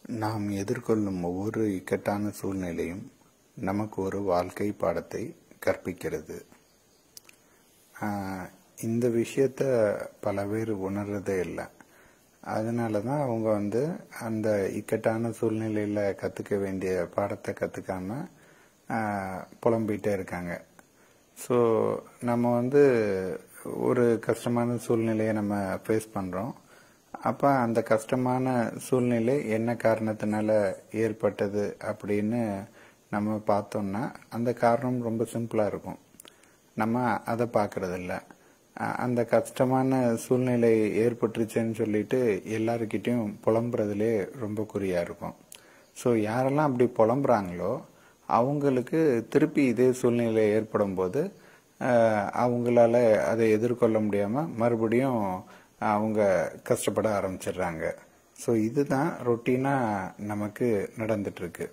நாம் எதிர்கொள்ளும் ஒவ்வொரு இக்கட்டான சூழ்நிலையும் நமக்கு ஒரு வாழ்க்கை பாடத்தை கற்பிக்கிறது ஆஹ் இந்த விஷயத்த பல பேர் உணர்றதே இல்லை அதனால தான் அவங்க வந்து அந்த இக்கட்டான சூழ்நிலையில் கற்றுக்க வேண்டிய பாடத்தை கற்றுக்காம புலம்பிகிட்டே இருக்காங்க ஸோ நம்ம வந்து ஒரு கஷ்டமான சூழ்நிலையை நம்ம ஃபேஸ் பண்ணுறோம் அப்போ அந்த கஷ்டமான சூழ்நிலை என்ன காரணத்தினால ஏற்பட்டது அப்படின்னு நம்ம பார்த்தோம்னா அந்த காரணம் ரொம்ப சிம்பிளாக இருக்கும் நம்ம அதை பார்க்கறதில்ல அஹ் அந்த கஷ்டமான சூழ்நிலை ஏற்பட்டுருச்சுன்னு சொல்லிட்டு எல்லாருக்கிட்டையும் புலம்புறதுலே ரொம்ப குறியா இருக்கும் ஸோ யாரெல்லாம் அப்படி புலம்புறாங்களோ அவங்களுக்கு திருப்பி இதே சூழ்நிலை ஏற்படும் போது அஹ் அவங்களால அதை எதிர்கொள்ள முடியாம மறுபடியும் அவங்க கஷ்டப்பட ஆரம்பிச்சிடுறாங்க ஸோ இதுதான் ரொட்டீனா நமக்கு நடந்துட்டு இருக்கு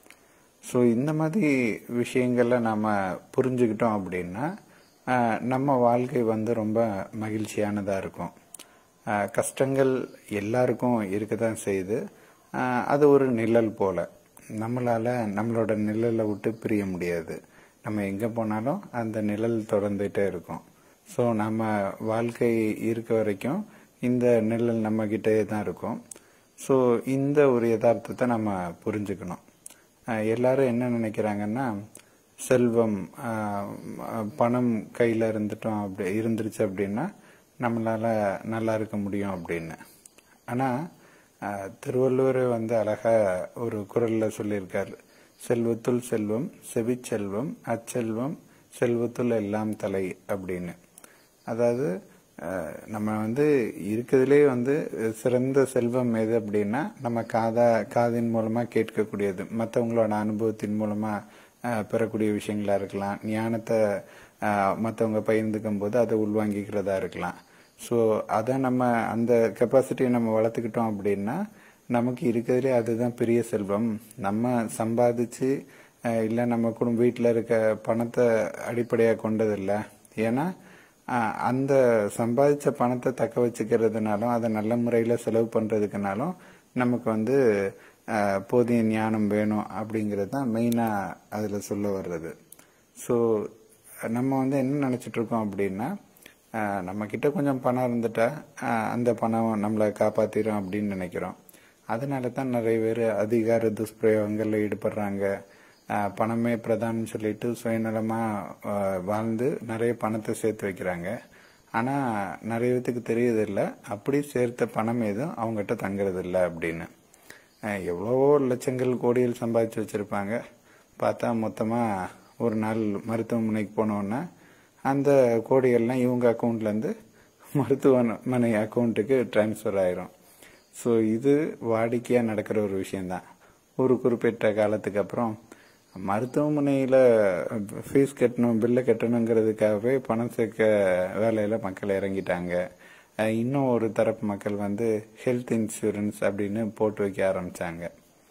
ஸோ இந்த மாதிரி விஷயங்கள்ல நாம புரிஞ்சுக்கிட்டோம் அப்படின்னா ஆஹ் நம்ம வாழ்க்கை வந்து ரொம்ப மகிழ்ச்சியானதா இருக்கும் ஆஹ் கஷ்டங்கள் எல்லாருக்கும் இருக்க தான் செய்யுது ஆஹ் அது ஒரு நிழல் போல நம்மளால நம்மளோட நிழலை விட்டு பிரிய முடியாது நம்ம எங்க போனாலும் அந்த நிழல் தொடர்ந்துட்டே இருக்கும் ஸோ நம்ம வாழ்க்கை இருக்க வரைக்கும் இந்த நிழல் நம்ம கிட்டே தான் இருக்கும் ஸோ இந்த ஒரு யதார்த்தத்தை நம்ம புரிஞ்சுக்கணும் ஆஹ் எல்லாரும் என்ன நினைக்கிறாங்கன்னா செல்வம் ஆஹ் பணம் கையில இருந்துட்டோம் அப்படி இருந்துருச்சு அப்படின்னா நம்மளால நல்லா இருக்க முடியும் அப்படின்னு ஆனா ஆஹ் திருவள்ளுவர் வந்து அழகா ஒரு குரல்ல சொல்லியிருக்காரு செல்வத்துள் செல்வம் செவிச்செல்வம் அச்செல்வம் செல்வத்துள் எல்லாம் தலை அப்படின்னு அதாவது அஹ், நம்ம வந்து இருக்கிறதுலே வந்து சிறந்த செல்வம் எது அப்படின்னா நம்ம காதா காதின் மூலமா கேட்கக்கூடியது மற்றவங்களோட அனுபவத்தின் மூலமா அஹ், பெறக்கூடிய விஷயங்களா இருக்கலாம் ஞானத்தை மற்றவங்க பகிர்ந்துக்கும் போது அதை உள்வாங்கிக்கிறதா இருக்கலாம் ஸோ அதை நம்ம அந்த கெப்பாசிட்டியை நம்ம வளர்த்துக்கிட்டோம் அப்படின்னா நமக்கு இருக்கிறதுலே அதுதான் பெரிய செல்வம் நம்ம சம்பாதிச்சு அஹ், இல்ல நம்ம குடும்ப வீட்டில் இருக்க பணத்தை அடிப்படையாக கொண்டதில்லை ஏன்னா அஹ், அந்த சம்பாதிச்ச பணத்தை தக்க வச்சுக்கிறதுனாலும் அதை நல்ல முறையில் செலவு பண்றதுக்குனாலும் நமக்கு வந்து அஹ், போதிய ஞானம் வேணும் அப்படிங்கிறது தான் மெயினாக அதில் சொல்ல வர்றது ஸோ நம்ம வந்து என்ன நினைச்சிட்டு இருக்கோம் அப்படின்னா அஹ், நம்ம கிட்ட கொஞ்சம் பணம் இருந்துட்டா அஹ், அந்த பணம் நம்மளை காப்பாத்திரும் அப்படின்னு நினைக்கிறோம் அதனால தான் நிறைய பேர் அதிகார துஷ்பிரயோகங்கள்ல ஈடுபடுறாங்க அஹ், பணமே பிரதானம் சொல்லிட்டு சுயநலமா அஹ், வாழ்ந்து நிறைய பணத்தை சேர்த்து வைக்கிறாங்க ஆனா நிறைய பேத்துக்கு தெரியறது இல்ல அப்படி சேர்த்த பணம் எதுவும் அவங்ககிட்ட தங்குறது இல்ல அப்படின்னு அஹ், எவ்வளவோ லட்சங்கள் கோடிகள் சம்பாதிச்சு வச்சிருப்பாங்க பார்த்தா மொத்தமா ஒரு நாள் மருத்துவமனைக்கு போனோன்னா அந்த கோடிகள்லாம் இவங்க அக்கௌண்ட்ல இருந்து மருத்துவமனை அக்கௌண்ட்டுக்கு டிரான்ஸ்ஃபர் ஆயிரும் ஸோ இது வாடிக்கையா நடக்கிற ஒரு விஷயம்தான் ஒரு குறிப்பிட்ட காலத்துக்கு அப்புறம் மருத்துவமனையில ஃபீஸ் கட்டணும் பில்லை கட்டணுங்கிறதுக்காகவே பணம் சேர்க்க வேலையில மக்கள் இறங்கிட்டாங்க அஹ் இன்னும் ஒரு தரப்பு மக்கள் வந்து ஹெல்த் இன்சூரன்ஸ் அப்படின்னு போட்டு வைக்க ஆரம்பிச்சாங்க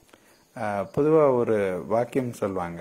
பொதுவாக ஒரு வாக்கியம் சொல்லுவாங்க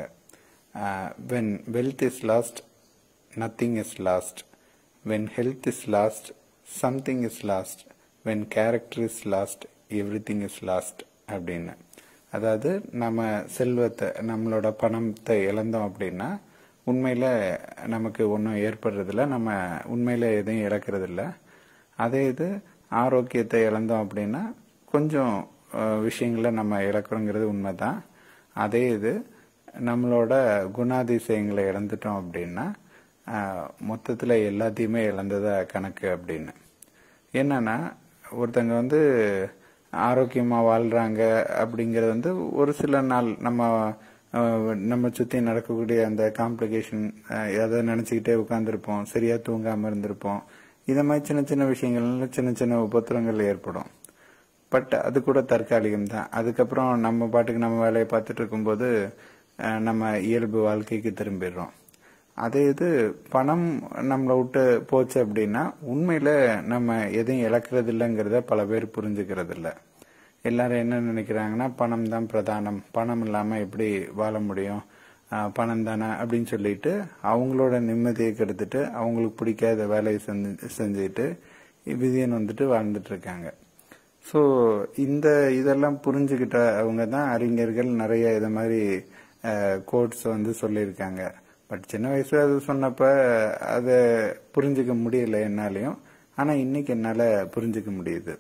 when wealth is lost nothing is lost when health is lost something is lost when character is lost everything is lost அப்படின்னு அதாவது நம்ம செல்வத்தை நம்மளோட பணத்தை இழந்தோம் அப்படின்னா உண்மையில நமக்கு ஒன்றும் ஏற்படுறதில்ல நம்ம உண்மையில எதையும் இழக்கிறதில்ல அதே இது ஆரோக்கியத்தை இழந்தோம் அப்படின்னா கொஞ்சம் அஹ், விஷயங்களை நம்ம இழக்கிறோங்கிறது உண்மைதான் அதே இது நம்மளோட குணாதிசயங்களை இழந்துட்டோம் அப்படின்னா அஹ், மொத்தத்துல எல்லாத்தையுமே இழந்ததா கணக்கு அப்படின்னு என்னன்னா ஒருத்தங்க வந்து ஆரோக்கியமா வாழ்றாங்க அப்படிங்கறது வந்து ஒரு சில நாள் நம்ம அஹ், நம்ம சுத்தி நடக்கக்கூடிய அந்த காம்ப்ளிகேஷன் எதை நினைச்சுக்கிட்டே உட்கார்ந்துருப்போம் சரியா தூங்காம இருந்திருப்போம் இந்த மாதிரி சின்ன சின்ன விஷயங்கள்ல சின்ன சின்ன உபத்திரங்கள் ஏற்படும் பட் அது கூட தற்காலிகம் தான் அதுக்கப்புறம் நம்ம பாட்டுக்கு நம்ம வேலையை பார்த்துட்டு இருக்கும்போது அஹ், நம்ம இயல்பு வாழ்க்கைக்கு திரும்பிடுறோம் அதே இது பணம் நம்மளை விட்டு போச்சு அப்படின்னா உண்மையில நம்ம எதையும் இழக்கிறது இல்லைங்கிறத பல பேர் புரிஞ்சுக்கிறது இல்ல எல்லாரும் என்ன நினைக்கிறாங்கன்னா பணம் தான் பிரதானம் பணம் இல்லாம எப்படி வாழ முடியும் ஆஹ் பணம் தானே அப்படின்னு சொல்லிட்டு அவங்களோட நிம்மதியை கெடுத்துட்டு அவங்களுக்கு பிடிக்காத வேலையை செஞ்சு செஞ்சுட்டு விதியன் வந்துட்டு வாழ்ந்துட்டு இருக்காங்க ஸோ இந்த இதெல்லாம் புரிஞ்சுக்கிட்ட அவங்க தான் அறிஞர்கள் நிறைய இது மாதிரி கோட்ஸ் வந்து சொல்லியிருக்காங்க பட் சின்ன வயசுல அது சொன்னப்ப அதை புரிஞ்சுக்க முடியல என்னாலையும் ஆனா இன்னைக்கு என்னால புரிஞ்சுக்க முடியுது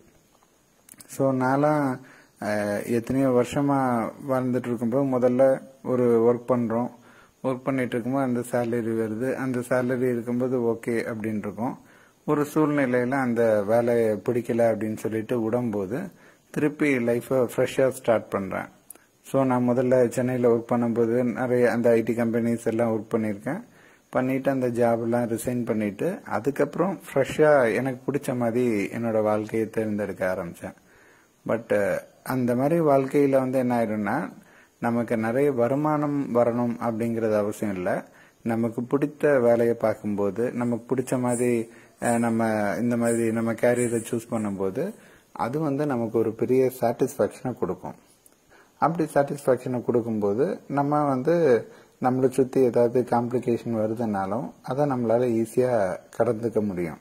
ஸோ நான்லாம் அஹ், எத்தனையோ வருஷமா வாழ்ந்துட்டு இருக்கும்போது முதல்ல ஒரு ஒர்க் பண்றோம் ஒர்க் பண்ணிட்டு இருக்கும்போது அந்த சேலரி வருது அந்த சேலரி இருக்கும்போது ஓகே அப்படின்னு இருக்கும் ஒரு சூழ்நிலையில அந்த வேலையை பிடிக்கல அப்படின்னு சொல்லிட்டு விடும்போது திருப்பி லைஃபை ஃப்ரெஷ்ஷாக ஸ்டார்ட் பண்றேன் ஸோ நான் முதல்ல சென்னையில் ஒர்க் பண்ணும்போது நிறைய அந்த ஐடி கம்பெனிஸ் எல்லாம் ஒர்க் பண்ணியிருக்கேன் பண்ணிட்டு அந்த ஜாப்லாம் ரிசைன் பண்ணிட்டு அதுக்கப்புறம் ஃப்ரெஷ்ஷாக எனக்கு பிடிச்ச மாதிரி என்னோட வாழ்க்கையை தேர்ந்தெடுக்க ஆரம்பித்தேன் பட் அந்த மாதிரி வாழ்க்கையில வந்து என்ன ஆயிடும்னா நமக்கு நிறைய வருமானம் வரணும் அப்படிங்கறது அவசியம் இல்லை நமக்கு பிடித்த வேலையை பார்க்கும்போது நமக்கு பிடிச்ச மாதிரி அஹ், நம்ம இந்த மாதிரி நம்ம கேரியரை சூஸ் பண்ணும்போது அது வந்து நமக்கு ஒரு பெரிய சாட்டிஸ்ஃபேக்ஷனை கொடுக்கும் அப்படி சாட்டிஸ்ஃபேக்ஷனை கொடுக்கும்போது நம்ம வந்து நம்மளை சுற்றி ஏதாவது காம்ப்ளிகேஷன் வருதுனாலும் அதை நம்மளால ஈஸியாக கடந்துக்க முடியும்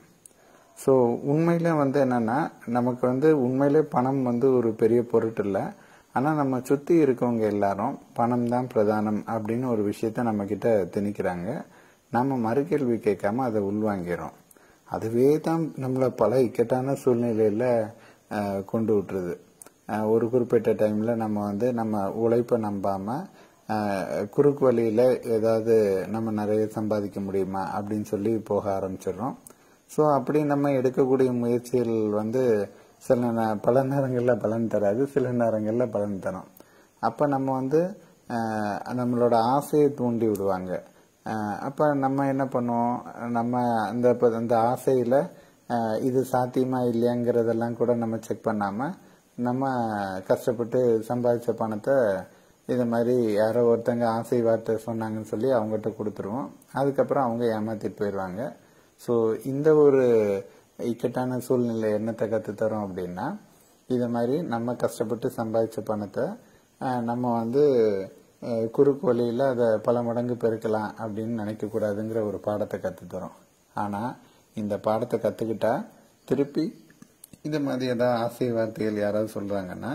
ஸோ உண்மையில வந்து என்னன்னா நமக்கு வந்து உண்மையிலே பணம் வந்து ஒரு பெரிய பொருட்டு இல்லை ஆனால் நம்ம சுற்றி இருக்கவங்க எல்லாரும் பணம் தான் பிரதானம் அப்படின்னு ஒரு விஷயத்த நம்ம கிட்ட திணிக்கிறாங்க நாம மறுகேள்வி கேட்காம அதை உள்வாங்கிறோம் அதுவே தான் நம்மளை பல இக்கட்டான சூழ்நிலையில அஹ், கொண்டு விட்டுருது அஹ், ஒரு குறிப்பிட்ட டைம்ல நம்ம வந்து நம்ம உழைப்பை நம்பாம அஹ், குறுக்கு வழியில ஏதாவது நம்ம நிறைய சம்பாதிக்க முடியுமா அப்படின்னு சொல்லி போக ஆரம்பிச்சிடுறோம் ஸோ அப்படி நம்ம எடுக்கக்கூடிய முயற்சிகள் வந்து சில நே- பல நேரங்களில் பலன் தராது சில நேரங்களில் பலன் தரும் அப்போ நம்ம வந்து அஹ், நம்மளோட ஆசையை தூண்டி விடுவாங்க அஹ், அப்போ நம்ம என்ன பண்ணுவோம் நம்ம அந்த ப- அந்த ஆசையில் இது சாத்தியமா இல்லையாங்கிறதெல்லாம் கூட நம்ம செக் பண்ணாமல் நம்ம கஷ்டப்பட்டு சம்பாதிச்ச பணத்தை இது மாதிரி யாரோ ஒருத்தங்க ஆசை வார்த்தை சொன்னாங்கன்னு சொல்லி அவங்ககிட்ட கொடுத்துருவோம் அதுக்கப்புறம் அவங்க ஏமாத்திட்டு போயிடுவாங்க ஸோ இந்த ஒரு இக்கட்டான சூழ்நிலை என்னத்தை கற்று தரும் அப்படின்னா இது மாதிரி நம்ம கஷ்டப்பட்டு சம்பாதிச்ச பணத்தை அஹ், நம்ம வந்து அஹ், குறுக்கு வழியில் அதை பல மடங்கு பெருக்கலாம் அப்படின்னு நினைக்கக்கூடாதுங்கிற ஒரு பாடத்தை கற்று தரும் ஆனால் இந்த பாடத்தை கற்றுக்கிட்டா திருப்பி இந்த மாதிரி ஏதாவது ஆசை வார்த்தைகள் யாராவது சொல்கிறாங்கன்னா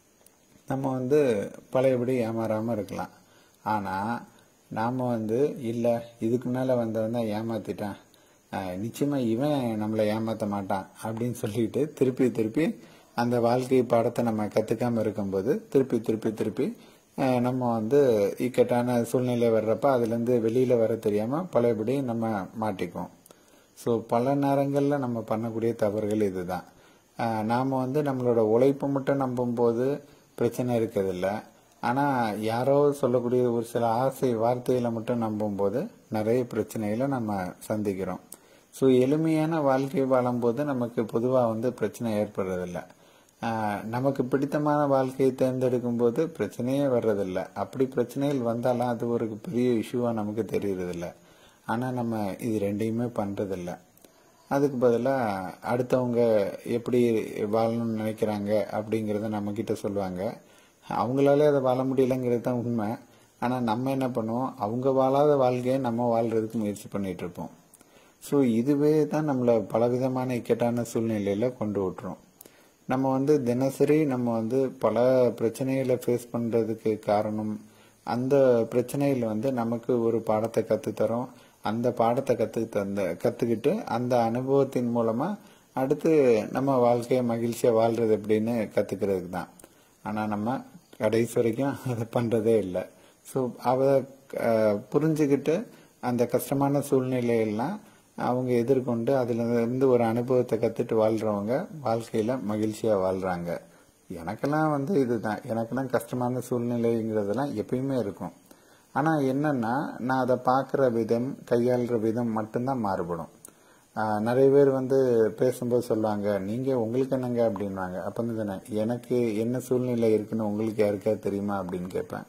நம்ம வந்து பழையபடி ஏமாறாம இருக்கலாம் ஆனா நாம வந்து இல்ல இதுக்கு மேல வந்தவன் தான் ஏமாத்திட்டான் அஹ் நிச்சயமா இவன் நம்மளை ஏமாத்த மாட்டான் அப்படின்னு சொல்லிட்டு திருப்பி திருப்பி அந்த வாழ்க்கை பாடத்தை நம்ம கத்துக்காம இருக்கும்போது திருப்பி திருப்பி திருப்பி அஹ் நம்ம வந்து இக்கட்டான சூழ்நிலை வர்றப்ப அதுல இருந்து வெளியில வர தெரியாம பழையபடி நம்ம மாட்டிக்குவோம் ஸோ பல நேரங்களில் நம்ம பண்ணக்கூடிய தவறுகள் இதுதான் ஆஹ் நாம வந்து நம்மளோட உழைப்பை மட்டும் நம்பும்போது பிரச்சனை இருக்கிறதில்ல ஆனால் யாரோ சொல்லக்கூடிய ஒரு சில ஆசை வார்த்தைகளை மட்டும் நம்பும்போது நிறைய பிரச்சனைகளை நம்ம சந்திக்கிறோம் ஸோ எளிமையான வாழ்க்கை வாழும்போது நமக்கு பொதுவாக வந்து பிரச்சனை ஏற்படுறதில்ல ஆஹ் நமக்கு பிடித்தமான வாழ்க்கையை தேர்ந்தெடுக்கும் போது பிரச்சனையே வர்றதில்ல அப்படி பிரச்சனைகள் வந்தாலும் அது ஒரு பெரிய இஷ்யூவா நமக்கு தெரியறதில்ல ஆனா நம்ம இது ரெண்டையுமே பண்றதில்ல அதுக்கு பதிலாக அடுத்தவங்க எப்படி வாழணும்னு நினைக்கிறாங்க அப்படிங்கிறத நம்ம கிட்ட சொல்லுவாங்க அவங்களாலே அதை வாழ முடியலங்கிறது தான் உண்மை ஆனா நம்ம என்ன பண்ணுவோம் அவங்க வாழாத வாழ்க்கையை நம்ம வாழ்றதுக்கு முயற்சி பண்ணிட்டு இருப்போம் ஸோ இதுவே தான் நம்மளை பலவிதமான இக்கட்டான சூழ்நிலையில கொண்டு விட்டுரும் நம்ம வந்து தினசரி நம்ம வந்து பல பிரச்சனைகளை ஃபேஸ் பண்றதுக்கு காரணம் அந்த பிரச்சனையில வந்து நமக்கு ஒரு பாடத்தை கத்து தரோம் அந்த பாடத்தை கத்து தந்த கத்துக்கிட்டு அந்த அனுபவத்தின் மூலமா அடுத்து நம்ம வாழ்க்கையை மகிழ்ச்சியா வாழ்றது எப்படின்னு கத்துக்கிறதுக்கு தான் ஆனா நம்ம கடைசி வரைக்கும் அதை பண்றதே இல்லை ஸோ அதை அஹ், புரிஞ்சுக்கிட்டு அந்த கஷ்டமான சூழ்நிலையெல்லாம் அவங்க எதிர்கொண்டு அதுல இருந்து ஒரு அனுபவத்தை கத்துட்டு வாழ்றவங்க வாழ்க்கையில மகிழ்ச்சியா வாழ்றாங்க எனக்கெல்லாம் வந்து இதுதான் எனக்கெல்லாம் கஷ்டமான சூழ்நிலைங்கிறதெல்லாம் எப்பயுமே இருக்கும் ஆனா என்னன்னா நான் அதை பார்க்குற விதம் கையாளுற விதம் மட்டும்தான் மாறுபடும் ஆஹ் நிறைய பேர் வந்து பேசும்போது சொல்லுவாங்க நீங்க உங்களுக்கு என்னங்க அப்படின்வாங்க அப்ப வந்து தானே எனக்கு என்ன சூழ்நிலை இருக்குன்னு உங்களுக்கு யாருக்காவது தெரியுமா அப்படின்னு கேட்பேன்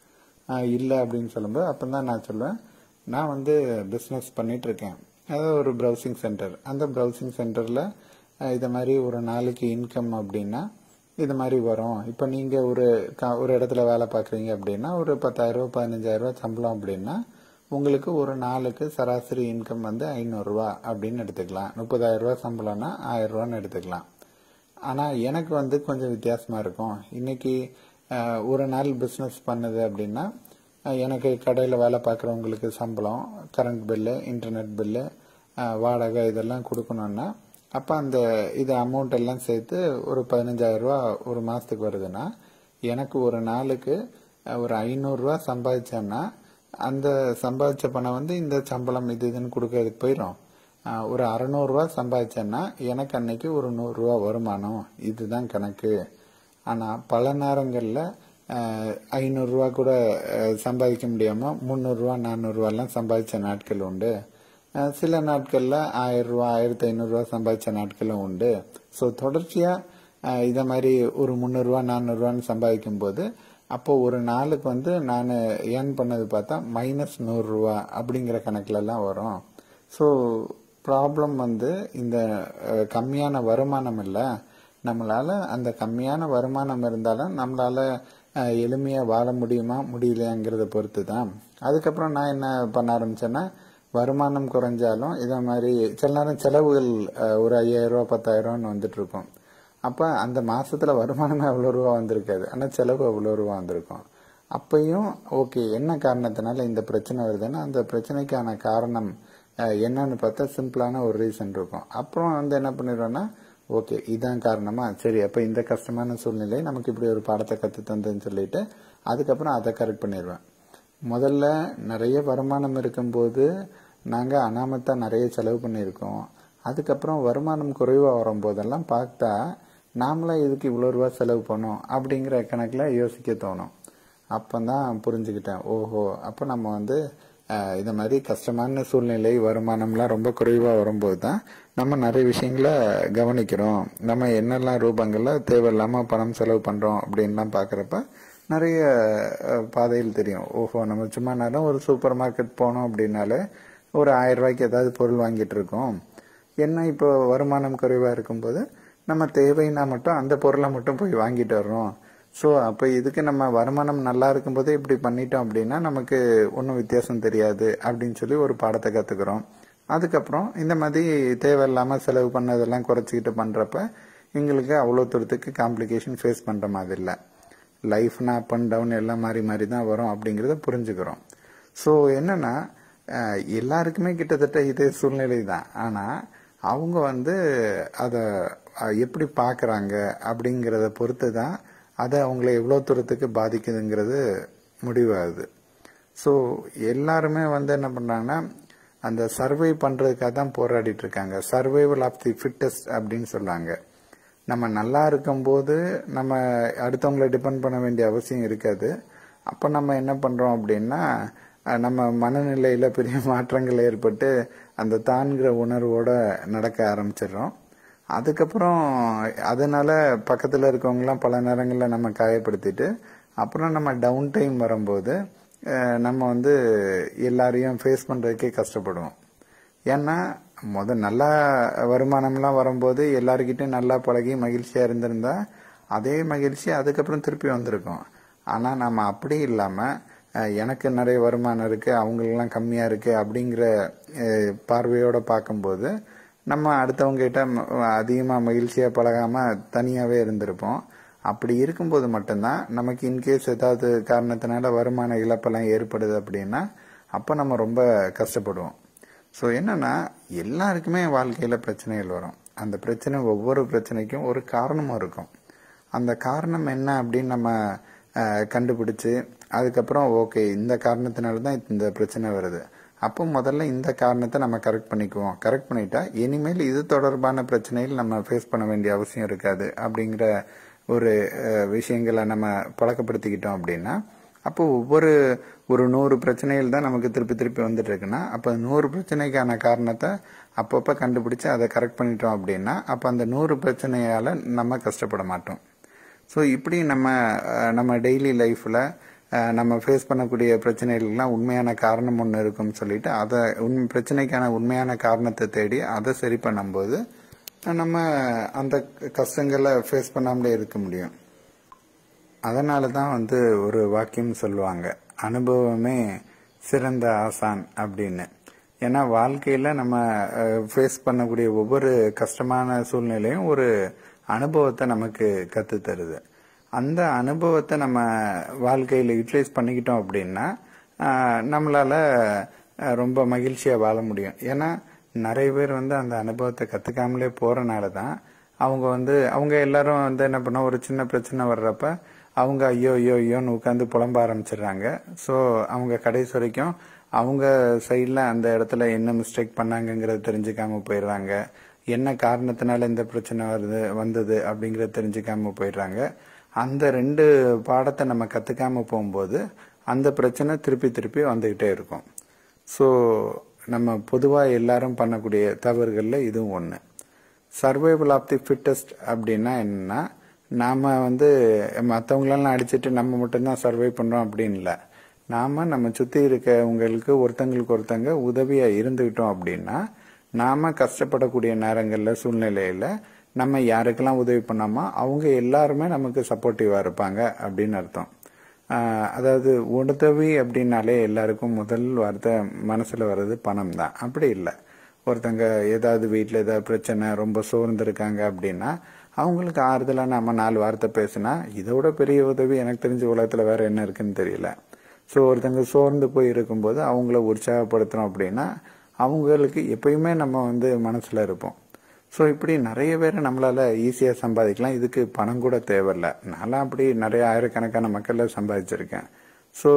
ஆஹ் இல்ல அப்படின்னு சொல்லும்போது அப்பதான் நான் சொல்லுவேன் நான் வந்து பிசினஸ் பண்ணிட்டு இருக்கேன் அதாவது ஒரு ப்ரௌசிங் சென்டர் அந்த ப்ரௌசிங் சென்டர்ல இது மாதிரி ஒரு நாளைக்கு இன்கம் அப்படின்னா இது மாதிரி வரும் இப்போ நீங்க ஒரு க- ஒரு இடத்துல வேலை பார்க்குறீங்க அப்படின்னா ஒரு பத்தாயிரம் ரூபாய் பதினஞ்சாயிரம் ரூபாய் சம்பளம் அப்படின்னா உங்களுக்கு ஒரு நாளுக்கு சராசரி இன்கம் வந்து ஐநூறுரூவா அப்படின்னு எடுத்துக்கலாம் முப்பதாயிரம் ரூபாய் சம்பளம்னா ஆயிரம் ரூபான்னு எடுத்துக்கலாம் ஆனால் எனக்கு வந்து கொஞ்சம் வித்தியாசமாக இருக்கும் இன்னைக்கு அஹ், ஒரு நாள் பிஸ்னஸ் பண்ணுது அப்படின்னா அஹ், எனக்கு கடையில் வேலை பார்க்குறவங்களுக்கு சம்பளம் கரண்ட் பில்லு இன்டர்நெட் பில்லு அஹ், வாடகை இதெல்லாம் கொடுக்கணும்னா அப்போ அந்த இது அமௌண்ட் எல்லாம் சேர்த்து ஒரு பதினஞ்சாயிரம் ரூபா ஒரு மாதத்துக்கு வருதுன்னா எனக்கு ஒரு நாளுக்கு அஹ், ஒரு ஐநூறுரூவா சம்பாதிச்சேன்னா அந்த சம்பாதிச்ச பணம் வந்து இந்த சம்பளம் இது இதுன்னு கொடுக்கறதுக்கு போயிடும் ஆஹ் ஒரு அறநூறுவா சம்பாதிச்சேன்னா எனக்கு அன்னைக்கு ஒரு நூறுரூவா வருமானம் இதுதான் கணக்கு ஆனால் பல நேரங்களில் ஐநூறுரூவா கூட ஆஹ் சம்பாதிக்க முடியாமல் முந்நூறுரூவா நானூறுரூவாலாம் சம்பாதிச்ச நாட்கள் உண்டு ஆஹ் சில நாட்களில் ஆயிரம் ரூபா ஆயிரத்தி ஐநூறுரூவா சம்பாதிச்ச நாட்களும் உண்டு ஸோ தொடர்ச்சியாக இதை மாதிரி ஒரு முந்நூறுரூவா நானூறுரூவான்னு சம்பாதிக்கும் போது அப்போ ஒரு நாளுக்கு வந்து நான் ஏர்ன் பண்ணது பார்த்தா மைனஸ் நூறுரூவா அப்படிங்கிற கணக்குலலாம் வரும் ஸோ ப்ராப்ளம் வந்து இந்த அஹ், கம்மியான வருமானம் இல்லை நம்மளால அந்த கம்மியான வருமானம் இருந்தாலும் நம்மளால அஹ், எளிமையா வாழ முடியுமா முடியலையாங்கிறத பொறுத்து தான் அதுக்கப்புறம் நான் என்ன பண்ண ஆரம்பிச்சேன்னா வருமானம் குறைஞ்சாலும் இதை மாதிரி சில நேரம் செலவுகள் அஹ், ஒரு ஐயாயிரம் ரூபா பத்தாயிரம் ரூபான்னு வந்துட்டு இருக்கும் அப்ப அந்த மாசத்துல வருமானமே அவ்வளோ ரூபா வந்திருக்காது ஆனா செலவு அவ்வளோ ரூபா வந்திருக்கும் அப்பையும் ஓகே என்ன காரணத்தினால இந்த பிரச்சனை வருதுன்னா அந்த பிரச்சனைக்கான காரணம் அஹ், என்னன்னு பார்த்தா சிம்பிளான ஒரு ரீசன் இருக்கும் அப்புறம் வந்து என்ன பண்ணிடுறோம்னா ஓகே இதான் காரணமா சரி அப்ப இந்த கஷ்டமான சூழ்நிலை நமக்கு இப்படி ஒரு பாடத்தை கத்து தந்ததுன்னு சொல்லிட்டு அதுக்கப்புறம் அதை கரெக்ட் பண்ணிடுவேன் முதல்ல நிறைய வருமானம் இருக்கும்போது நாங்க அனாமத்தா நிறைய செலவு பண்ணியிருக்கோம் அதுக்கப்புறம் வருமானம் குறைவா வரும்போதெல்லாம் பார்த்தா நாமளா இதுக்கு இவ்வளோ ரூபா செலவு பண்ணோம் அப்படிங்கிற கணக்குல யோசிக்க தோணும் அப்பந்தான் புரிஞ்சுக்கிட்டேன் ஓஹோ அப்போ நம்ம வந்து அஹ், இந்த மாதிரி கஷ்டமான சூழ்நிலை வருமானம்லாம் ரொம்ப குறைவாக வரும்போது தான் நம்ம நிறைய விஷயங்களை கவனிக்கிறோம் நம்ம என்னெல்லாம் ரூபங்கள்ல தேவையில்லாமல் பணம் செலவு பண்ணுறோம் அப்படின்லாம் பார்க்குறப்ப நிறைய அஹ், பாதையில் தெரியும் ஓஹோ நம்ம சும்மா நேரம் ஒரு சூப்பர் மார்க்கெட் போனோம் அப்படின்னாலே ஒரு ஆயிரம் ரூபாய்க்கு ஏதாவது பொருள் வாங்கிட்டு இருக்கோம் என்ன இப்போ வருமானம் குறைவாக இருக்கும்போது நம்ம தேவைன்னா மட்டும் அந்த பொருளை மட்டும் போய் வாங்கிட்டு வர்றோம் ஸோ அப்போ இதுக்கு நம்ம வருமானம் நல்லா இருக்கும்போதே இப்படி பண்ணிட்டோம் அப்படின்னா நமக்கு ஒன்றும் வித்தியாசம் தெரியாது அப்படின்னு சொல்லி ஒரு பாடத்தை கற்றுக்குறோம் அதுக்கப்புறம் இந்த மாதிரி தேவையில்லாமல் செலவு பண்ணதெல்லாம் குறைச்சிக்கிட்டு பண்ணுறப்ப எங்களுக்கு அவ்வளோ தூரத்துக்கு காம்ப்ளிகேஷன் ஃபேஸ் பண்ணுற மாதிரி இல்லை லைஃப்னா அப் அண்ட் டவுன் எல்லாம் மாறி மாறி தான் வரும் அப்படிங்கிறத புரிஞ்சுக்கிறோம் ஸோ என்னன்னா அஹ், எல்லாருக்குமே கிட்டத்தட்ட இதே சூழ்நிலை தான் ஆனால் அவங்க வந்து அதை எப்படி பார்க்குறாங்க அப்படிங்கிறத பொறுத்து தான் அதை அவங்கள எவ்வளோ தூரத்துக்கு பாதிக்குதுங்கிறது முடிவாகுது ஸோ எல்லாருமே வந்து என்ன பண்ணுறாங்கன்னா அந்த சர்வை பண்ணுறதுக்காக தான் போராடிட்டு இருக்காங்க சர்வைவல் ஆஃப் தி ஃபிட்டஸ்ட் அப்படின்னு சொல்றாங்க நம்ம நல்லா இருக்கும்போது நம்ம அடுத்தவங்களை டிபெண்ட் பண்ண வேண்டிய அவசியம் இருக்காது அப்போ நம்ம என்ன பண்ணுறோம் அப்படின்னா அஹ், நம்ம மனநிலையில் பெரிய மாற்றங்கள் ஏற்பட்டு அந்த தான்கிற உணர்வோட நடக்க ஆரம்பிச்சிடுறோம் அதுக்கப்புறம் அதனால பக்கத்தில் இருக்கவங்கலாம் பல நேரங்களில் நம்ம காயப்படுத்திட்டு அப்புறம் நம்ம டவுன் டைம் வரும்போது அஹ், நம்ம வந்து எல்லாரையும் ஃபேஸ் பண்ணுறதுக்கே கஷ்டப்படுவோம் ஏன்னா முத நல்லா வருமானம்லாம் வரும்போது எல்லாருக்கிட்டையும் நல்லா பழகி மகிழ்ச்சியாக இருந்திருந்தா அதே மகிழ்ச்சி அதுக்கப்புறம் திருப்பி வந்திருக்கும் ஆனால் நம்ம அப்படி இல்லாமல் எனக்கு நிறைய வருமானம் இருக்குது அவங்களெல்லாம் கம்மியாக இருக்குது அப்படிங்கிற அஹ், பார்வையோட பார்க்கும்போது நம்ம அடுத்தவங்க கிட்ட அதிகமாக மகிழ்ச்சியாக பழகாமல் தனியாகவே இருந்திருப்போம் அப்படி இருக்கும்போது மட்டும்தான் நமக்கு இன்கேஸ் ஏதாவது காரணத்தினால வருமான இழப்பெல்லாம் ஏற்படுது அப்படின்னா அப்போ நம்ம ரொம்ப கஷ்டப்படுவோம் ஸோ என்னன்னா எல்லாருக்குமே வாழ்க்கையில் பிரச்சனைகள் வரும் அந்த பிரச்சனை ஒவ்வொரு பிரச்சனைக்கும் ஒரு காரணமும் இருக்கும் அந்த காரணம் என்ன அப்படின்னு நம்ம அஹ், கண்டுபிடிச்சு அதுக்கப்புறம் ஓகே இந்த காரணத்தினால தான் இந்த பிரச்சனை வருது அப்போ முதல்ல இந்த காரணத்தை நம்ம கரெக்ட் பண்ணிக்குவோம் கரெக்ட் பண்ணிட்டா இனிமேல் இது தொடர்பான பிரச்சனைகள் நம்ம ஃபேஸ் பண்ண வேண்டிய அவசியம் இருக்காது அப்படிங்கிற ஒரு அஹ், விஷயங்களை நம்ம பழக்கப்படுத்திக்கிட்டோம் அப்படின்னா அப்போ ஒவ்வொரு ஒரு நூறு பிரச்சனைகள் தான் நமக்கு திருப்பி திருப்பி வந்துட்டு இருக்குன்னா அப்போ நூறு பிரச்சனைக்கான காரணத்தை அப்பப்போ கண்டுபிடிச்சு அதை கரெக்ட் பண்ணிட்டோம் அப்படின்னா அப்போ அந்த நூறு பிரச்சனையால நம்ம கஷ்டப்பட மாட்டோம் ஸோ இப்படி நம்ம அஹ், நம்ம டெய்லி லைஃப்பில் நம்ம ஃபேஸ் பண்ணக்கூடிய பிரச்சனைகளுக்கெல்லாம் உண்மையான காரணம் ஒன்று இருக்குன்னு சொல்லிட்டு அதை உண் பிரச்சனைக்கான உண்மையான காரணத்தை தேடி அதை சரி பண்ணும்போது நம்ம அந்த கஷ்டங்களை ஃபேஸ் பண்ணாமலே இருக்க முடியும் அதனால தான் வந்து ஒரு வாக்கியம் சொல்லுவாங்க அனுபவமே சிறந்த ஆசான் அப்படின்னு ஏன்னா வாழ்க்கையில் நம்ம ஃபேஸ் பண்ணக்கூடிய ஒவ்வொரு கஷ்டமான சூழ்நிலையும் ஒரு அனுபவத்தை நமக்கு கத்து தருது அந்த அனுபவத்தை நம்ம வாழ்க்கையில் யூட்டிலைஸ் பண்ணிக்கிட்டோம் அப்படின்னா ஆஹ், நம்மளால ஆஹ், ரொம்ப மகிழ்ச்சியா வாழ முடியும் ஏன்னா நிறைய பேர் வந்து அந்த அனுபவத்தை கத்துக்காமலே போறனால தான் அவங்க வந்து அவங்க எல்லாரும் வந்து என்ன பண்ண ஒரு சின்ன பிரச்சனை வர்றப்ப அவங்க ஐயோ ஐயோ ஐயோன்னு உட்காந்து புலம்ப ஆரம்பிச்சிடுறாங்க ஸோ அவங்க கடைசி வரைக்கும் அவங்க சைடில் அந்த இடத்துல என்ன மிஸ்டேக் பண்ணாங்கங்கிறத தெரிஞ்சுக்காம போயிடுறாங்க என்ன காரணத்தினால இந்த பிரச்சனை வருது வந்தது அப்படிங்கறத தெரிஞ்சுக்காம போயிடுறாங்க அந்த ரெண்டு பாடத்தை நம்ம கத்துக்காம போகும்போது அந்த பிரச்சனை திருப்பி திருப்பி வந்துகிட்டே இருக்கும் ஸோ நம்ம பொதுவாக எல்லாரும் பண்ணக்கூடிய தவறுகளில் இதுவும் ஒன்று சர்வைவல் ஆஃப் தி ஃபிட்டஸ்ட் அப்படின்னா என்னன்னா நாம வந்து மற்றவங்களெல்லாம் அடிச்சிட்டு நம்ம மட்டும்தான் சர்வை பண்றோம் அப்படின்னு இல்லை நாம நம்ம சுத்தி இருக்கவங்களுக்கு ஒருத்தங்களுக்கு ஒருத்தங்க உதவியா இருந்துகிட்டோம் அப்படின்னா நாம கஷ்டப்படக்கூடிய நேரங்கள்ல சூழ்நிலையில நம்ம யாருக்கெல்லாம் உதவி பண்ணாமோ அவங்க எல்லாருமே நமக்கு சப்போர்ட்டிவா இருப்பாங்க அப்படின்னு அர்த்தம் ஆஹ் அதாவது உதவி அப்படின்னாலே எல்லாருக்கும் முதல் வார்த்தை மனசுல வர்றது பணம் தான் அப்படி இல்லை ஒருத்தங்க ஏதாவது வீட்டில் ஏதாவது பிரச்சனை ரொம்ப சோர்ந்து இருக்காங்க அப்படின்னா அவங்களுக்கு ஆறுதலாக நம்ம நாலு வார்த்தை பேசினா இதோட பெரிய உதவி எனக்கு தெரிஞ்ச உலகத்தில் வேற என்ன இருக்குன்னு தெரியல ஸோ ஒருத்தங்க சோர்ந்து போய் இருக்கும்போது அவங்கள உற்சாகப்படுத்துறோம் அப்படின்னா அவங்களுக்கு எப்பயுமே நம்ம வந்து மனசுல இருப்போம் ஸோ இப்படி நிறைய பேரை நம்மளால ஈஸியாக சம்பாதிக்கலாம் இதுக்கு பணம் கூட தேவையில்ல நான்லாம் அப்படி நிறைய ஆயிரக்கணக்கான மக்கள்ல சம்பாதிச்சிருக்கேன் ஸோ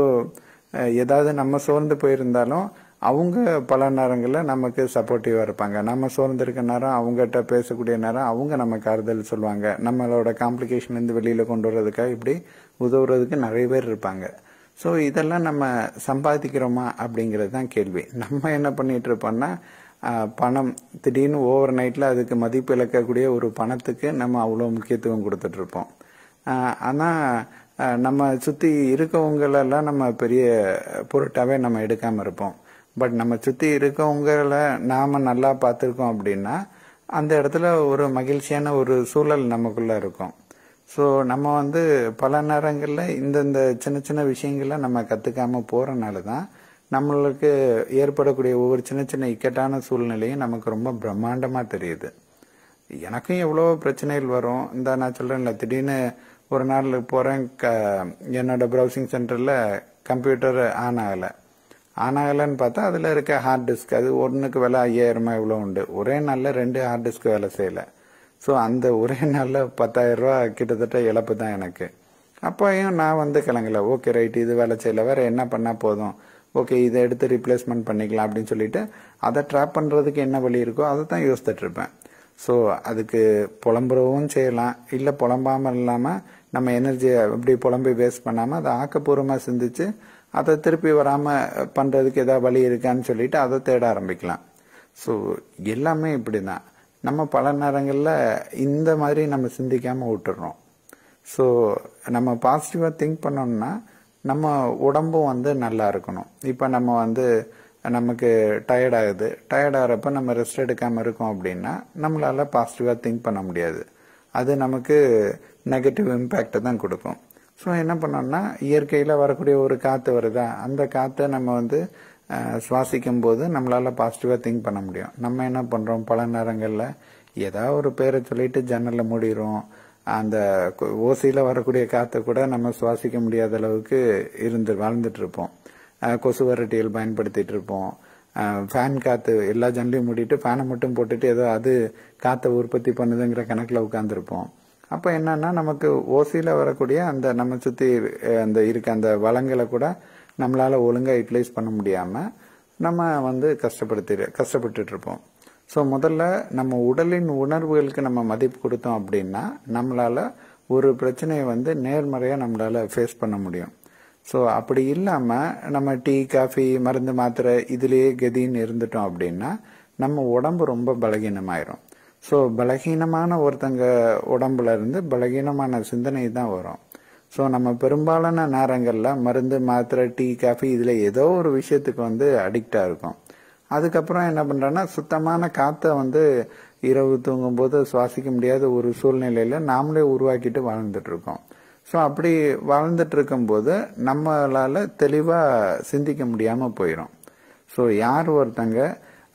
ஏதாவது நம்ம சோர்ந்து போயிருந்தாலும் அவங்க பல நேரங்களில் நமக்கு சப்போர்ட்டிவாக இருப்பாங்க நம்ம சோர்ந்து இருக்க நேரம் அவங்ககிட்ட பேசக்கூடிய நேரம் அவங்க நமக்கு ஆறுதல் சொல்லுவாங்க நம்மளோட காம்ப்ளிகேஷன்லேருந்து வெளியில் கொண்டு வர்றதுக்காக இப்படி உதவுறதுக்கு நிறைய பேர் இருப்பாங்க ஸோ இதெல்லாம் நம்ம சம்பாதிக்கிறோமா அப்படிங்கிறது தான் கேள்வி நம்ம என்ன பண்ணிட்டு இருப்போம்னா ஆஹ், பணம் திடீர்னு ஓவர் நைட்டில் அதுக்கு மதிப்பு இழக்கக்கூடிய ஒரு பணத்துக்கு நம்ம அவ்வளோ முக்கியத்துவம் கொடுத்துட்டு இருப்போம் ஆஹ், ஆனா ஆஹ், நம்ம சுத்தி இருக்கவங்களெல்லாம் நம்ம பெரிய பொருட்டாவே நம்ம எடுக்காம இருப்போம் பட் நம்ம சுத்தி இருக்கவங்கள நாம நல்லா பார்த்துருக்கோம் அப்படின்னா அந்த இடத்துல ஒரு மகிழ்ச்சியான ஒரு சூழல் நமக்குள்ள இருக்கும் ஸோ நம்ம வந்து பல நேரங்களில் இந்தந்த சின்ன சின்ன விஷயங்களை நம்ம கற்றுக்காம போகிறனால தான் நம்மளுக்கு ஏற்படக்கூடிய ஒவ்வொரு சின்ன சின்ன இக்கட்டான சூழ்நிலையும் நமக்கு ரொம்ப பிரம்மாண்டமாக தெரியுது எனக்கும் எவ்வளோ பிரச்சனைகள் வரும் இந்த நான் சொல்கிறேன்ல திடீர்னு ஒரு நாள் போகிறேன் க என்னோட ப்ரௌசிங் சென்டரில் கம்ப்யூட்டர் ஆன் ஆகலை ஆன் ஆகலைன்னு பார்த்தா அதில் இருக்க ஹார்ட் டிஸ்க் அது ஒன்றுக்கு விலை ஐயாயிரமா இவ்வளோ உண்டு ஒரே நாளில் ரெண்டு ஹார்ட் டிஸ்க் வேலை செய்யலை ஸோ அந்த ஒரே நாளில் பத்தாயிரம் ரூபா கிட்டத்தட்ட இழப்பு தான் எனக்கு அப்போயும் நான் வந்து கிளங்கல ஓகே ரைட் இது வேலை செய்யல வேற என்ன பண்ணால் போதும் ஓகே இதை எடுத்து ரீப்ளேஸ்மெண்ட் பண்ணிக்கலாம் அப்படின்னு சொல்லிட்டு அதை ட்ராப் பண்ணுறதுக்கு என்ன வழி இருக்கோ அதை தான் யோசித்துட்டு இருப்பேன் ஸோ அதுக்கு புலம்புறவும் செய்யலாம் இல்லை புலம்பாமல் இல்லாமல் நம்ம எனர்ஜியை அப்படி புலம்பி வேஸ்ட் பண்ணாமல் அதை ஆக்கப்பூர்வமாக சிந்திச்சு அதை திருப்பி வராமல் பண்ணுறதுக்கு ஏதாவது வழி இருக்கான்னு சொல்லிட்டு அதை தேட ஆரம்பிக்கலாம் ஸோ எல்லாமே இப்படி தான் நம்ம பல நேரங்களில் இந்த மாதிரி நம்ம சிந்திக்காமல் விட்டுறோம் ஸோ நம்ம பாசிட்டிவாக திங்க் பண்ணோம்னா நம்ம உடம்பும் வந்து நல்லா இருக்கணும் இப்போ நம்ம வந்து நமக்கு டயர்ட் ஆகுது டயர்ட் ஆகிறப்ப நம்ம ரெஸ்ட் எடுக்காமல் இருக்கோம் அப்படின்னா நம்மளால பாசிட்டிவாக திங்க் பண்ண முடியாது அது நமக்கு நெகட்டிவ் இம்பேக்டை தான் கொடுக்கும் ஸோ என்ன பண்ணோம்னா இயற்கையில் வரக்கூடிய ஒரு காற்று வருதா அந்த காற்றை நம்ம வந்து அஹ், சுவாசிக்கும் போது நம்மளால பாசிட்டிவாக திங்க் பண்ண முடியும் நம்ம என்ன பண்ணுறோம் பல நேரங்களில் ஏதாவது ஒரு பேரை சொல்லிட்டு ஜன்னலில் மூடிடுறோம் அந்த கொ- ஓசையில வரக்கூடிய காத்தை கூட நம்ம சுவாசிக்க முடியாத அளவுக்கு இருந்து வாழ்ந்துட்டு இருப்போம் அஹ் கொசு வரட்டியல் பயன்படுத்திட்டு இருப்போம் ஃபேன் காத்து எல்லா ஜன்னலையும் மூடிட்டு ஃபேனை மட்டும் போட்டுட்டு ஏதோ அது காத்தை உற்பத்தி பண்ணுதுங்கிற கணக்குல உட்கார்ந்துருப்போம் அப்ப என்னன்னா நமக்கு ஓசையில வரக்கூடிய அந்த நம்ம சுத்தி அஹ், அந்த இருக்க அந்த வளங்களை கூட நம்மளால ஒழுங்கா யூட்டிலைஸ் பண்ண முடியாம நம்ம வந்து கஷ்டப்படுத்தி கஷ்டப்பட்டுட்டு இருப்போம் ஸோ முதல்ல நம்ம உடலின் உணர்வுகளுக்கு நம்ம மதிப்பு கொடுத்தோம் அப்படின்னா நம்மளால ஒரு பிரச்சனையை வந்து நேர்மறையாக நம்மளால ஃபேஸ் பண்ண முடியும் ஸோ அப்படி இல்லாமல் நம்ம டீ காஃபி மருந்து மாத்திரை இதுலேயே கதின்னு இருந்துட்டோம் அப்படின்னா நம்ம உடம்பு ரொம்ப பலகீனமாயிரும் ஸோ பலகீனமான ஒருத்தங்க உடம்புல இருந்து பலகீனமான சிந்தனை தான் வரும் ஸோ நம்ம பெரும்பாலான நேரங்களில் மருந்து மாத்திரை டீ காஃபி இதில் ஏதோ ஒரு விஷயத்துக்கு வந்து அடிக்டாக இருக்கும் அதுக்கப்புறம் என்ன பண்றோம்னா சுத்தமான காத்தை வந்து இரவு தூங்கும்போது சுவாசிக்க முடியாத ஒரு சூழ்நிலையில நாமளே உருவாக்கிட்டு வாழ்ந்துட்டு இருக்கோம் ஸோ அப்படி வாழ்ந்துட்டு இருக்கும்போது நம்மளால தெளிவா சிந்திக்க முடியாம போயிடும் ஸோ யார் ஒருத்தங்க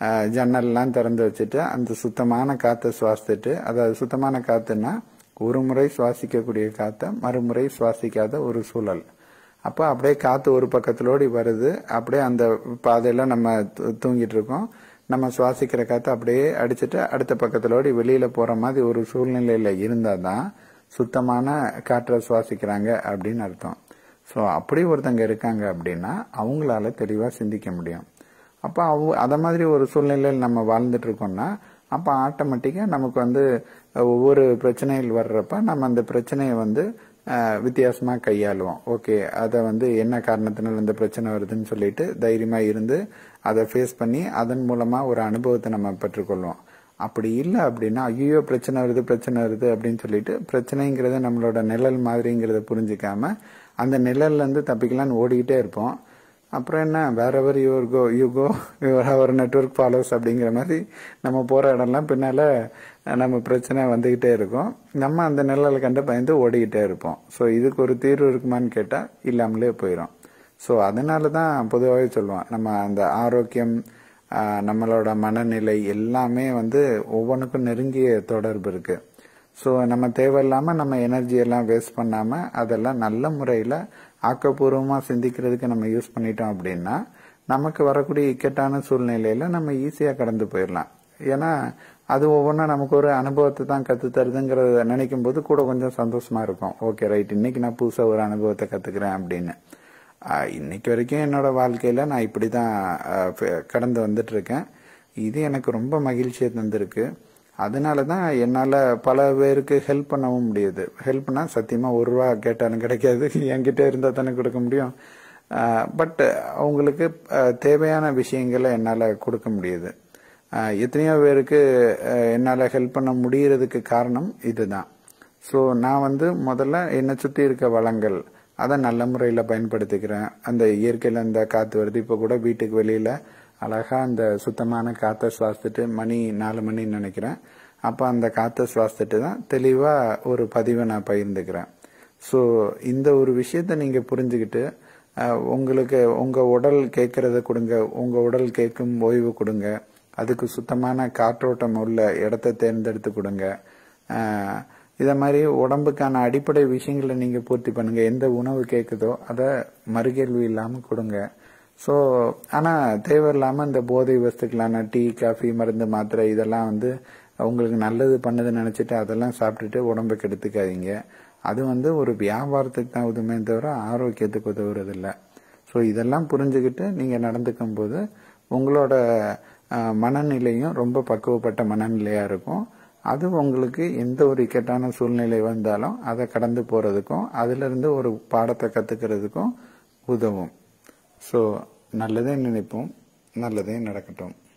அஹ், ஜன்னல்லாம் திறந்து வச்சுட்டு அந்த சுத்தமான காற்றை சுவாசித்துட்டு அதாவது சுத்தமான காத்துன்னா ஒரு முறை சுவாசிக்கக்கூடிய காற்றை மறுமுறை சுவாசிக்காத ஒரு சூழல் அப்போ அப்படியே காற்று ஒரு பக்கத்திலோடி வருது அப்படியே அந்த பாதையில நம்ம தூ- தூங்கிட்டு இருக்கோம் நம்ம சுவாசிக்கிற காற்று அப்படியே அடிச்சிட்டு அடுத்த பக்கத்திலோடி வெளியில போற மாதிரி ஒரு சூழ்நிலையில இருந்தால் தான் சுத்தமான காற்றை சுவாசிக்கிறாங்க அப்படின்னு அர்த்தம் ஸோ அப்படி ஒருத்தங்க இருக்காங்க அப்படின்னா அவங்களால தெளிவாக சிந்திக்க முடியும் அப்போ அவ அதை மாதிரி ஒரு சூழ்நிலையில் நம்ம வாழ்ந்துட்டு இருக்கோம்னா அப்போ ஆட்டோமேட்டிக்காக நமக்கு வந்து அஹ், ஒவ்வொரு பிரச்சனைகள் வர்றப்ப நம்ம அந்த பிரச்சனையை வந்து அஹ், வித்தியாசமா கையாளுவோம் ஓகே அதை வந்து என்ன காரணத்தினால இந்த பிரச்சனை வருதுன்னு சொல்லிட்டு தைரியமா இருந்து அதை ஃபேஸ் பண்ணி அதன் மூலமா ஒரு அனுபவத்தை நம்ம பெற்றுக்கொள்வோம் அப்படி இல்லை அப்படின்னா ஐயோ பிரச்சனை வருது பிரச்சனை வருது அப்படின்னு சொல்லிட்டு பிரச்சனைங்கிறது நம்மளோட நிழல் மாதிரிங்கிறத புரிஞ்சுக்காம அந்த நிழல்ல இருந்து தப்பிக்கலாம்னு ஓடிக்கிட்டே இருப்போம் அப்புறம் என்ன வேற ever your go you go your our network follows அப்படிங்கிற மாதிரி நம்ம போற இடம்லாம் பின்னால நம்ம பிரச்சனை வந்துகிட்டே இருக்கும் நம்ம அந்த நிழலை கண்டு பயந்து ஓடிக்கிட்டே இருப்போம் ஸோ இதுக்கு ஒரு தீர்வு இருக்குமான்னு கேட்டா இல்லாமலே போயிடும் ஸோ அதனால தான் பொதுவாகவே சொல்லுவோம் நம்ம அந்த ஆரோக்கியம் ஆஹ், நம்மளோட மனநிலை எல்லாமே வந்து ஒவ்வொன்றுக்கும் நெருங்கிய தொடர்பு இருக்கு ஸோ நம்ம தேவையில்லாம நம்ம எனர்ஜி எல்லாம் வேஸ்ட் பண்ணாம அதெல்லாம் நல்ல முறையில் ஆக்கப்பூர்வமா சிந்திக்கிறதுக்கு நம்ம யூஸ் பண்ணிட்டோம் அப்படின்னா நமக்கு வரக்கூடிய இக்கட்டான சூழ்நிலையில நம்ம ஈஸியா கடந்து போயிடலாம் ஏன்னா அது ஒவ்வொன்றும் நமக்கு ஒரு அனுபவத்தை தான் கத்து தருதுங்கிறத நினைக்கும் போது கூட கொஞ்சம் சந்தோஷமா இருக்கும் ஓகே ரைட் இன்னைக்கு நான் புதுசா ஒரு அனுபவத்தை கத்துக்கிறேன் அப்படின்னு ஆஹ் இன்னைக்கு வரைக்கும் என்னோட வாழ்க்கையில நான் இப்படிதான் ஆஹ் ஃப- கடந்து வந்துட்டு இருக்கேன் இது எனக்கு ரொம்ப மகிழ்ச்சியை தந்திருக்கு அதனால தான் என்னால் பல பேருக்கு ஹெல்ப் பண்ணவும் முடியுது ஹெல்ப்னா சத்தியமாக ஒரு ரூபா கேட்டாலும் கிடைக்காது என்கிட்ட இருந்தால் தானே கொடுக்க முடியும் பட் அவங்களுக்கு ஆஹ் தேவையான விஷயங்களை என்னால் கொடுக்க முடியுது ஆஹ் எத்தனையோ பேருக்கு என்னால் ஹெல்ப் பண்ண முடியறதுக்கு காரணம் இதுதான் ஸோ நான் வந்து முதல்ல என்னை சுற்றி இருக்க வளங்கள் அதை நல்ல முறையில் பயன்படுத்திக்கிறேன் அந்த இயற்கையில் அந்த காற்று வருது இப்போ கூட வீட்டுக்கு வெளியில் அழகா அந்த சுத்தமான காற்றை சுவாசித்துட்டு மணி நாலு மணின்னு நினைக்கிறேன் அப்போ அந்த காற்றை சுவாசித்துட்டு தான் தெளிவாக ஒரு பதிவை நான் பகிர்ந்துக்கிறேன் ஸோ இந்த ஒரு விஷயத்தை நீங்கள் புரிஞ்சுக்கிட்டு அஹ், உங்களுக்கு உங்கள் உடல் கேட்கறத கொடுங்க உங்கள் உடல் கேட்கும் ஓய்வு கொடுங்க அதுக்கு சுத்தமான காற்றோட்டம் உள்ள இடத்த தேர்ந்தெடுத்து கொடுங்க அஹ், இதை மாதிரி உடம்புக்கான அடிப்படை விஷயங்களை நீங்கள் பூர்த்தி பண்ணுங்க எந்த உணவு கேட்குதோ அதை மறுகேள்வி இல்லாமல் கொடுங்க ஸோ ஆனால் தேவையில்லாமல் இந்த போதை வஸ்துக்களான டீ காஃபி மருந்து மாத்திரை இதெல்லாம் வந்து உங்களுக்கு நல்லது பண்ணுதுன்னு நினச்சிட்டு அதெல்லாம் சாப்பிட்டுட்டு உடம்பை கெடுத்துக்காதீங்க அது வந்து ஒரு வியாபாரத்துக்கு தான் உதவுமே தவிர ஆரோக்கியத்துக்கு உதவுறதில்ல ஸோ இதெல்லாம் புரிஞ்சுக்கிட்டு நீங்கள் நடந்துக்கும் போது உங்களோட அஹ், மனநிலையும் ரொம்ப பக்குவப்பட்ட மனநிலையாக இருக்கும் அது உங்களுக்கு எந்த ஒரு இக்கட்டான சூழ்நிலை வந்தாலும் அதை கடந்து போகிறதுக்கும் அதிலிருந்து ஒரு பாடத்தை கற்றுக்கிறதுக்கும் உதவும் ஸோ நல்லதே நினைப்போம் நல்லதே நடக்கட்டும்